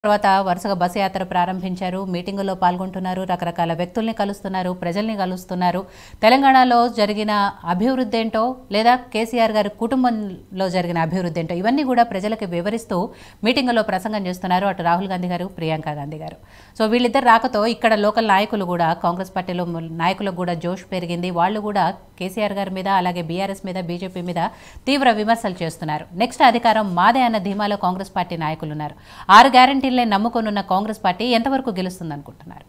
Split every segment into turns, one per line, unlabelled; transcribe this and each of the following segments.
తర్వాత వరుసగా బస్సు యాత్ర ప్రారంభించారు మీటింగుల్లో పాల్గొంటున్నారు రకరకాల వ్యక్తుల్ని కలుస్తున్నారు ప్రజల్ని కలుస్తున్నారు తెలంగాణలో జరిగిన అభివృద్ధి ఏంటో లేదా కేసీఆర్ గారి కుటుంబంలో జరిగిన అభివృద్ధి ఏంటో ఇవన్నీ కూడా ప్రజలకు వివరిస్తూ మీటింగుల్లో ప్రసంగం చేస్తున్నారు అటు రాహుల్ గాంధీ గారు ప్రియాంక గాంధీ గారు సో వీళ్ళిద్దరు రాకతో ఇక్కడ లోకల్ నాయకులు కూడా కాంగ్రెస్ పార్టీలో నాయకులకు కూడా జోష్ పెరిగింది వాళ్ళు కూడా కేసీఆర్ గారి మీద అలాగే బీఆర్ఎస్ మీద బీజేపీ మీద తీవ్ర విమర్శలు చేస్తున్నారు నెక్స్ట్ అధికారం మాదే అన్న ధీమాలో కాంగ్రెస్ పార్టీ నాయకులు ఉన్నారు ఆరు గ్యారంటీలనే నమ్ముకొనున్న కాంగ్రెస్ పార్టీ ఎంతవరకు గెలుస్తుంది అనుకుంటున్నారు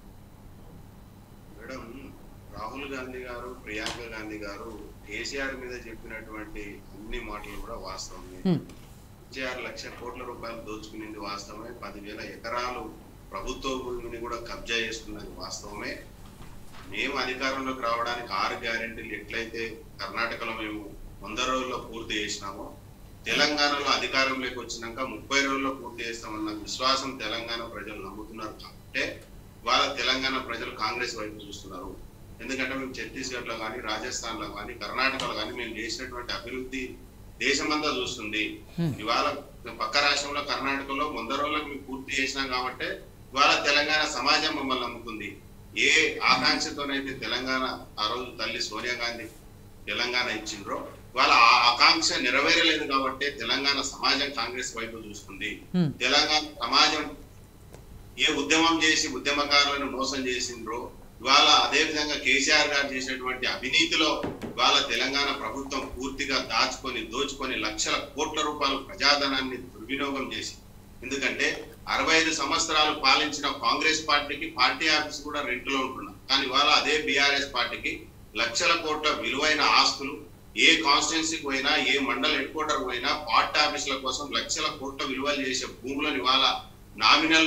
మేడం రాహుల్ గాంధీ గారు ప్రియాంక గాంధీ గారు కేసీఆర్ మీద చెప్పినటువంటి అన్ని మాటలు కూడా వాస్తవమే
హ్మ్.
కేసీఆర్ లక్ష కోట్ల రూపాయలు దోచుకునేది వాస్తవమే పదివేల ఎకరాలు ప్రభుత్వ భూమిని కూడా కబ్జా చేసుకున్నది వాస్తవమే మేము అధికారంలోకి రావడానికి ఆరు గ్యారెంటీలు ఎట్లయితే కర్ణాటకలో మేము వంద రోజుల్లో పూర్తి చేసినామో తెలంగాణలో అధికారంలోకి వచ్చినాక ముప్పై రోజుల్లో పూర్తి చేస్తామన్న విశ్వాసం తెలంగాణ ప్రజలు నమ్ముతున్నారు కాబట్టి వాళ్ళ తెలంగాణ ప్రజలు కాంగ్రెస్ వైపు చూస్తున్నారు ఎందుకంటే మేము ఛత్తీస్గఢ్ లో కానీ రాజస్థాన్ లో కానీ కర్ణాటకలో కానీ మేము చేసినటువంటి అభివృద్ధి దేశమంతా చూస్తుంది
Hmm.
ఇవాళ పక్క రాష్ట్రంలో కర్ణాటకలో వంద రోజులకు మేము పూర్తి చేసినాం కాబట్టి ఇవాళ తెలంగాణ సమాజం మమ్మల్ని నమ్ముతుంది ఏ ఆకాంక్షతోనైతే తెలంగాణ ఆ రోజు తల్లి సోనియా గాంధీ తెలంగాణ ఇచ్చిండ్రో వాళ్ళ ఆ ఆకాంక్ష నెరవేరలేదు కాబట్టి తెలంగాణ సమాజం కాంగ్రెస్ వైపు చూస్తుంది
హ్మ్.
తెలంగాణ సమాజం ఏ ఉద్యమం చేసి ఉద్యమకారులను మోసం చేసిండ్రో ఇవాళ అదే విధంగా కేసీఆర్ గారు చేసినటువంటి అవినీతిలో ఇవాళ తెలంగాణ ప్రభుత్వం పూర్తిగా దాచుకొని దోచుకొని లక్షల కోట్ల రూపాయల ప్రజాధనాన్ని దుర్వినియోగం చేసి ఎందుకంటే అరవై ఐదు సంవత్సరాలు పాలించిన కాంగ్రెస్ పార్టీకి పార్టీ ఆఫీస్ కూడా రెంట్లో ఉంటున్నాం కానీ ఇవాళ అదే బీఆర్ఎస్ పార్టీకి లక్షల కోట్ల విలువైన ఆస్తులు ఏ కాన్స్టిట్యున్సీకి పోయినా ఏ మండల హెడ్ క్వార్టర్ పోయినా పార్టీ ఆఫీసుల కోసం లక్షల కోట్ల విలువలు చేసే భూములను ఇవాళ నామినల్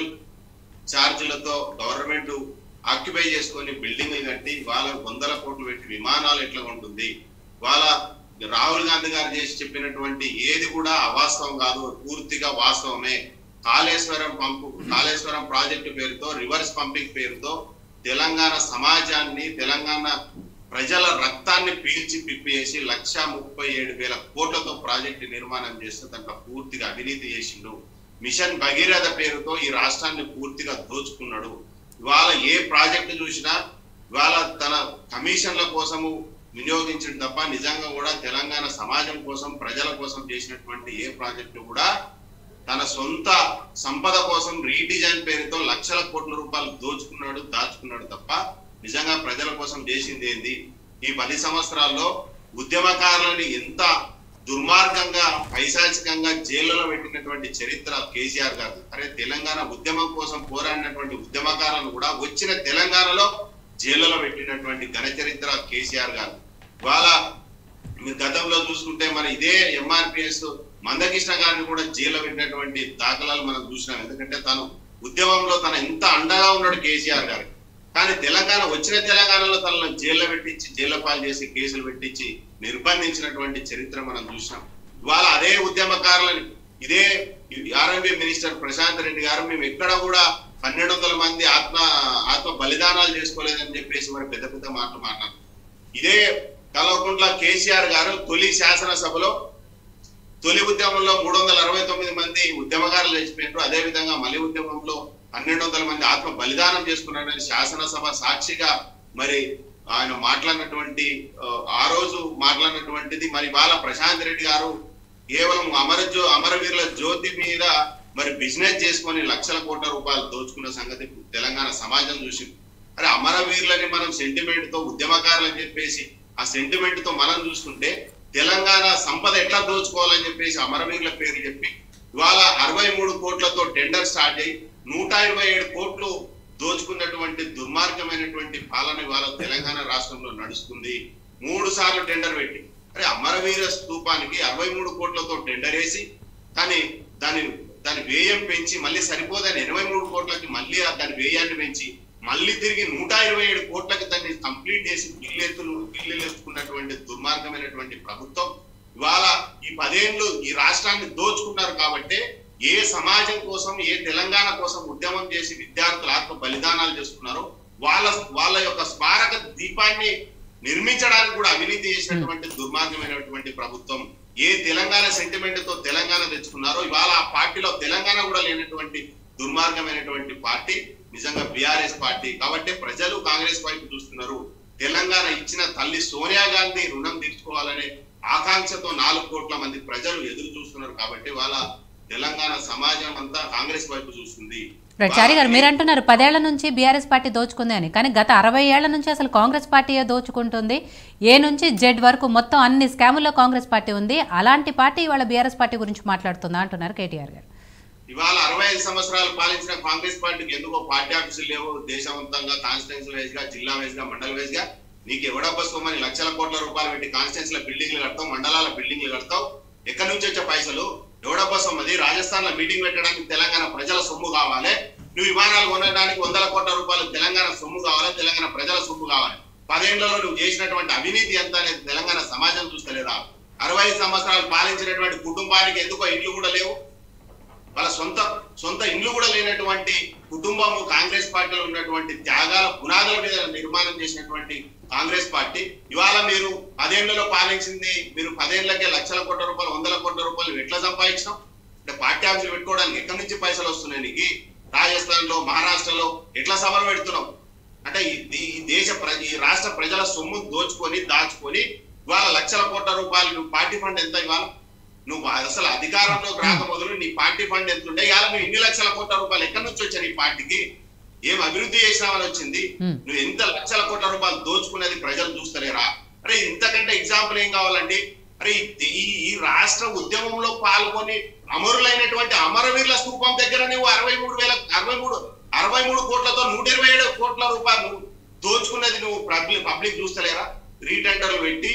ఛార్జీలతో గవర్నమెంట్ ఆక్యుపై చేసుకొని బిల్డింగ్లు కట్టి వాళ్ళ వందల కోట్లు పెట్టి విమానాలు ఎట్లా ఉంటుంది వాళ్ళ రాహుల్ గాంధీ గారు చేసి చెప్పినటువంటి ఏది కూడా అవాస్తవం కాదు పూర్తిగా వాస్తవమే కాళేశ్వరం పంపు కాళేశ్వరం ప్రాజెక్టు పేరుతో రివర్స్ పంపింగ్ పేరుతో తెలంగాణ సమాజాన్ని తెలంగాణ ప్రజల రక్తాన్ని పీల్చి పిప్పేసి లక్ష ముప్పై ఏడు వేల కోట్లతో ప్రాజెక్టు నిర్మాణం చేస్తే దాంట్లో పూర్తిగా అవినీతి చేసిండు మిషన్ భగీరథ పేరుతో ఈ రాష్ట్రాన్ని పూర్తిగా దోచుకున్నాడు ఇవాళ ఏ ప్రాజెక్టు చూసినా ఇవాళ తన కమిషన్ల కోసము వినియోగించడం తప్ప నిజంగా కూడా తెలంగాణ సమాజం కోసం ప్రజల కోసం చేసినటువంటి ఏ ప్రాజెక్టు కూడా తన సొంత సంపద కోసం రీడిజైన్ పేరుతో లక్షల కోట్ల రూపాయలు దోచుకున్నాడు దాచుకున్నాడు తప్ప నిజంగా ప్రజల కోసం చేసింది ఏంది ఈ పది సంవత్సరాల్లో ఉద్యమకారులని ఎంత దుర్మార్గంగా పైశాచికంగా జైల్లో పెట్టినటువంటి చరిత్ర కేసీఆర్ గారు అరే తెలంగాణ ఉద్యమం కోసం పోరాడినటువంటి ఉద్యమకారులను కూడా వచ్చిన తెలంగాణలో జైల్లో పెట్టినటువంటి ఘన చరిత్ర కేసీఆర్ గారు ఇవాళ మీరు గతంలో చూసుకుంటే మన ఇదే ఎంఆర్పిఎస్ మందకృష్ణ గారిని కూడా జైల్లో పెట్టినటువంటి దాఖలాలు మనం చూసినాం ఎందుకంటే తను ఉద్యమంలో తన ఎంత అండగా ఉన్నాడు కేసీఆర్ గారు కానీ తెలంగాణ వచ్చిన తెలంగాణలో తనను జైల్లో పెట్టించి జైల్లో పాలు చేసి కేసులు పెట్టించి నిర్బంధించినటువంటి చరిత్ర మనం చూసినాం ఇవాళ అదే ఉద్యమకారులని ఇదే ఆర్ఎంబి మినిస్టర్ ప్రశాంత్ రెడ్డి గారు మేము ఎక్కడ కూడా పన్నెండు వందల మంది ఆత్మ ఆత్మ బలిదానాలు చేసుకోలేదని చెప్పేసి మరి పెద్ద పెద్ద మాటలు మాట్లాడు ఇదే కల్వకుంట్ల కేసీఆర్ గారు తొలి శాసనసభలో తొలి ఉద్యమంలో మూడు వందల అరవై తొమ్మిది మంది ఉద్యమకారులు చచ్చిపోయినారు అదే విధంగా మలి ఉద్యమంలో పన్నెండు వందల మంది ఆత్మ బలిదానం చేసుకున్నారని శాసనసభ సాక్షిగా మరి ఆయన మాట్లాడినటువంటి ఆ, ఆ రోజు మాట్లాడినటువంటిది మరి వాళ్ళ ప్రశాంత్ రెడ్డి గారు కేవలం అమర జ్యో అమరవీరుల జ్యోతి మీద మరి బిజినెస్ చేసుకొని లక్షల కోట్ల రూపాయలు దోచుకున్న సంగతి తెలంగాణ సమాజం చూసింది అరే అమరవీరులని మనం సెంటిమెంట్ తో ఉద్యమకారులని చెప్పేసి ఆ సెంటిమెంట్ తో మనం చూసుకుంటే తెలంగాణ సంపద ఎట్లా దోచుకోవాలని చెప్పేసి అమరవీరుల పేరు చెప్పి ఇవాళ అరవై మూడు కోట్లతో టెండర్ స్టార్ట్ అయ్యి నూట ఇరవై ఏడు కోట్లు దోచుకున్నటువంటి దుర్మార్గమైనటువంటి పాలన ఇవాళ తెలంగాణ రాష్ట్రంలో నడుస్తుంది మూడు సార్లు టెండర్ పెట్టి అరే అమరవీర స్తూపానికి అరవై మూడు కోట్లతో టెండర్ వేసి కానీ దాని దాని వ్యయం పెంచి మళ్ళీ సరిపోదని ఎనభై మూడు కోట్లకి మళ్ళీ ఆ దాని వ్యయాన్ని పెంచి మళ్ళీ తిరిగి నూట ఇరవై ఏడు కోట్లకి దాన్ని కంప్లీట్ చేసి బిల్లు బిల్లులు ఎత్తుకున్నటువంటి దుర్మార్గమైనటువంటి ప్రభుత్వం ఇవాళ ఈ పదేళ్ళు ఈ రాష్ట్రాన్ని దోచుకున్నారు కాబట్టి ఏ సమాజం కోసం ఏ తెలంగాణ కోసం ఉద్యమం చేసి విద్యార్థులు ఆత్మ బలిదానాలు చేసుకున్నారో వాళ్ళ వాళ్ళ యొక్క స్మారక దీపాన్ని నిర్మించడానికి కూడా అవినీతి చేసినటువంటి దుర్మార్గమైనటువంటి ప్రభుత్వం ఏ తెలంగాణ సెంటిమెంట్ తో తెలంగాణ తెచ్చుకున్నారో ఇవాళ ఆ పార్టీలో తెలంగాణ కూడా లేనటువంటి దుర్మార్గమైనటువంటి పార్టీ నిజంగా బీఆర్ఎస్ పార్టీ కాబట్టి ప్రజలు కాంగ్రెస్ వైపు చూస్తున్నారు తెలంగాణ ఇచ్చిన తల్లి సోనియా గాంధీ రుణం తీర్చుకోవాలనే ఆకాంక్షతో నాలుగు కోట్ల మంది ప్రజలు ఎదురు చూస్తున్నారు కాబట్టి వాళ్ళ తెలంగాణ సమాజం అంతా కాంగ్రెస్ వైపు చూస్తుంది
రైట్ చారి గారు మీరు అంటున్నారు పదేళ్ల నుంచి బీఆర్ఎస్ పార్టీ దోచుకుంది అని కానీ గత అరవై ఏళ్ల నుంచి అసలు కాంగ్రెస్ పార్టీయే దోచుకుంటుంది ఏ నుంచి జెడ్ వరకు మొత్తం అన్ని స్కాముల్లో కాంగ్రెస్ పార్టీ ఉంది అలాంటి పార్టీ ఇవాళ బీఆర్ఎస్ పార్టీ గురించి మాట్లాడుతుందా అంటున్నారు కేటీఆర్ గారు
ఇవాళ అరవై ఐదు సంవత్సరాలు పాలించిన కాంగ్రెస్ పార్టీకి ఎందుకో పార్టీ ఆఫీసులు లేవు దేశవంతంగా కాన్స్టిట్యున్సీ వైజ్ గా జిల్లా వైజ్ గా మండల వైజ్ గా నీకు ఎవడబ్బ సొమ్మని లక్షల కోట్ల రూపాయలు పెట్టి కాన్స్టిట్యున్సీల బిల్డింగ్లు కడతావు మండలాల బిల్డింగ్లు కడతావు ఎక్కడి నుంచి వచ్చే పైసలు ఎవడబ్బ సొమ్మది రాజస్థాన్ లో మీటింగ్ పెట్టడానికి తెలంగాణ ప్రజల సొమ్ము కావాలి నువ్వు విమానాలు కొనడానికి వందల కోట్ల రూపాయలు తెలంగాణ సొమ్ము కావాలి తెలంగాణ ప్రజల సొమ్ము కావాలి పదేళ్లలో నువ్వు చేసినటువంటి అవినీతి ఎంత అనేది తెలంగాణ సమాజం చూస్తలేదా అరవై ఐదు సంవత్సరాలు పాలించినటువంటి కుటుంబానికి ఎందుకో ఇండ్లు కూడా లేవు వాళ్ళ సొంత సొంత ఇండ్లు కూడా లేనటువంటి కుటుంబము కాంగ్రెస్ పార్టీలో ఉన్నటువంటి త్యాగాల పునాదుల మీద నిర్మాణం చేసినటువంటి కాంగ్రెస్ పార్టీ ఇవాళ మీరు పదేళ్లలో పాలించింది మీరు పదేళ్లకే లక్షల కోట్ల రూపాయలు వందల కోట్ల రూపాయలు ఎట్లా సంపాదించినాం అంటే పార్టీ ఆఫీసులు పెట్టుకోవడానికి ఎక్కడి నుంచి పైసలు వస్తున్నాయి నీకు రాజస్థాన్ లో మహారాష్ట్రలో ఎట్లా సభలు పెడుతున్నావు అంటే ఈ ఈ దేశ ప్ర- ఈ రాష్ట్ర ప్రజల సొమ్ము దోచుకొని దాచుకొని ఇవాళ లక్షల కోట్ల రూపాయలు నువ్వు పార్టీ ఫండ్ ఎంత ఇవాళ నువ్వు అసలు అధికారంలోకి రాక మొదలు నీ పార్టీ ఫండ్ ఎంత ఉండే ఇవాళ నువ్వు ఇన్ని లక్షల కోట్ల రూపాయలు ఎక్కడి నుంచి వచ్చాయి నీ పార్టీకి ఏం అభివృద్ధి చేసినావని వచ్చింది
Hmm.
నువ్వు ఎంత లక్షల కోట్ల రూపాయలు దోచుకున్నది ప్రజలు చూస్తలేరా అరే ఇంతకంటే ఎగ్జాంపుల్ ఏం కావాలండి అరే ఈ- ఈ ఈ రాష్ట్ర ఉద్యమంలో పాల్గొని అమరులైనటువంటి అమరవీరుల స్థూపం దగ్గర నువ్వు అరవై మూడు వేల అరవై మూడు అరవై మూడు కోట్లతో నూట ఇరవై ఏడు కోట్ల రూపాయలు నువ్వు దోచుకున్నది నువ్వు పబ్లిక్ పబ్లిక్ చూస్తలేరా రీటెండర్లు పెట్టి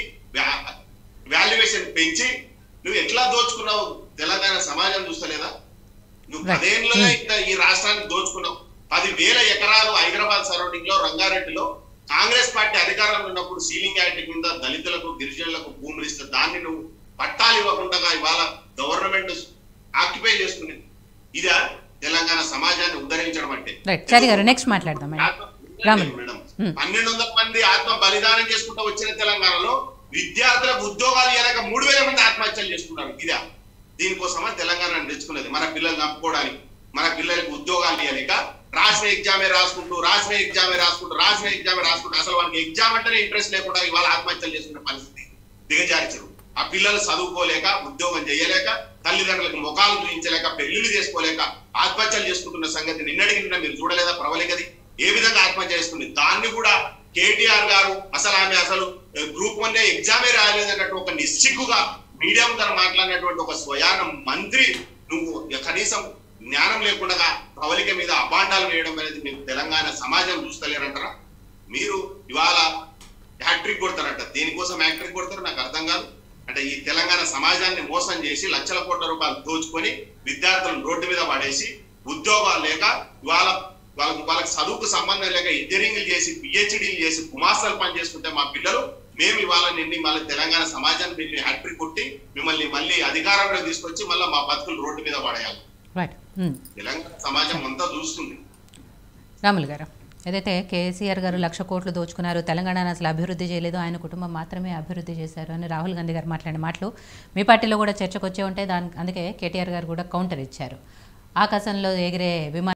వాల్యుయేషన్ పెంచి నువ్వు ఎట్లా దోచుకున్నావు తెలంగాణ సమాజం చూస్తలేదా నువ్వు
Right.
పదేళ్ళలో ఇంత ఈ రాష్ట్రాన్ని దోచుకున్నావు పది వేల ఎకరాలు హైదరాబాద్ సరౌండింగ్ లో రంగారెడ్డిలో కాంగ్రెస్ పార్టీ అధికారంలో ఉన్నప్పుడు సీలింగ్ యాక్ట్ కింద దళితులకు గిరిజనులకు భూములు ఇస్తే దాన్ని నువ్వు పట్టాలు ఇవ్వకుండా ఇవాళ గవర్నమెంట్ ఆక్యుపై చేసుకుని ఇదా తెలంగాణ సమాజాన్ని ఉద్ధరించడం అంటే
రైట్ చారి గారు నెక్స్ట్ మాట్లాడదాం మేడం
ఆత్మ-
రాములు.
Madam
Hmm.
పన్నెండు వందల మంది ఆత్మ బలిదానం చేసుకుంటూ వచ్చిన తెలంగాణలో విద్యార్థులకు ఉద్యోగాలు ఇవ్వలేక మూడు వేల మంది ఆత్మహత్యలు చేసుకున్నారు ఇదా దీనికోసమా తెలంగాణ తెచ్చుకున్నది మన పిల్లలు చంపుకోవడానికి మన పిల్లలకు ఉద్యోగాలు ఇవ్వలేక రాసిన ఎగ్జామే రాసుకుంటూ రాసిన ఎగ్జామే రాసుకుంటూ రాసిన ఎగ్జామే రాసుకుంటూ అసలు వానికి ఎగ్జామ్ అంటేనే ఇంట్రెస్ట్ లేకుండా ఇవాళ ఆత్మహత్యలు చేసుకునే పరిస్థితి దిగజారించారు ఆ పిల్లలు చదువుకోలేక ఉద్యోగం చేయలేక తల్లిదండ్రులకు ముఖాలు చూపించలేక పెళ్లిళ్ళు చేసుకోలేక ఆత్మహత్యలు చేసుకుంటున్న సంగతి నిన్నటికి నిన్న మీరు చూడలేదా ప్రవళికది ఏ విధంగా ఆత్మహత్య చేసుకుంది దాన్ని కూడా కేటీఆర్ గారు అసలు ఆమె అసలు గ్రూప్ వన్ ఎగ్జామే రాయలేదన్నట్టు ఒక నిస్సిగ్గుగా మీడియా ముందర మాట్లాడినటువంటి ఒక స్వయాన మంత్రి నువ్వు కనీసం జ్ఞానం లేకుండా ప్రవళిక మీద అభాండాలు వేయడం అనేది మీరు తెలంగాణ సమాజం చూస్తలేరంటారా మీరు ఇవాళ హ్యాట్రిక్ కొడతారంట దేనికోసం హ్యాట్రిక్ కొడతారు నాకు అర్థం కాదు అంటే ఈ తెలంగాణ సమాజాన్ని మోసం చేసి లక్షల కోట్ల రూపాయలు దోచుకొని విద్యార్థులను రోడ్డు మీద పడేసి ఉద్యోగాలు లేక ఇవాళ వాళ్ళకి వాళ్ళకి చదువుకు సంబంధం లేక ఇంజనీరింగ్లు చేసి పిహెచ్డీలు చేసి కుమార్తెలు పని చేసుకుంటే మా పిల్లలు మేము ఇవాళ నిన్ను మళ్ళీ తెలంగాణ సమాజాన్ని మీరు హ్యాట్రిక్ కొట్టి మిమ్మల్ని మళ్ళీ అధికారంలో తీసుకొచ్చి మళ్ళీ మా బతుకులు రోడ్డు మీద పడేయాలి
రైట్ ఉమ్.
తెలంగాణ సమాజం అంతా చూస్తుంది
రాములు గారు ఏదైతే కేసీఆర్ గారు లక్ష కోట్లు దోచుకున్నారు తెలంగాణను అసలు అభివృద్ధి చేయలేదు ఆయన కుటుంబం మాత్రమే అభివృద్ధి చేశారు అని రాహుల్ గాంధీ గారు మాట్లాడిన మాటలు మీ పార్టీలో కూడా చర్చకు వచ్చే ఉంటే దాని అందుకే కేటీఆర్ గారు కూడా కౌంటర్ ఇచ్చారు ఆకాశంలో ఎగిరే విమానం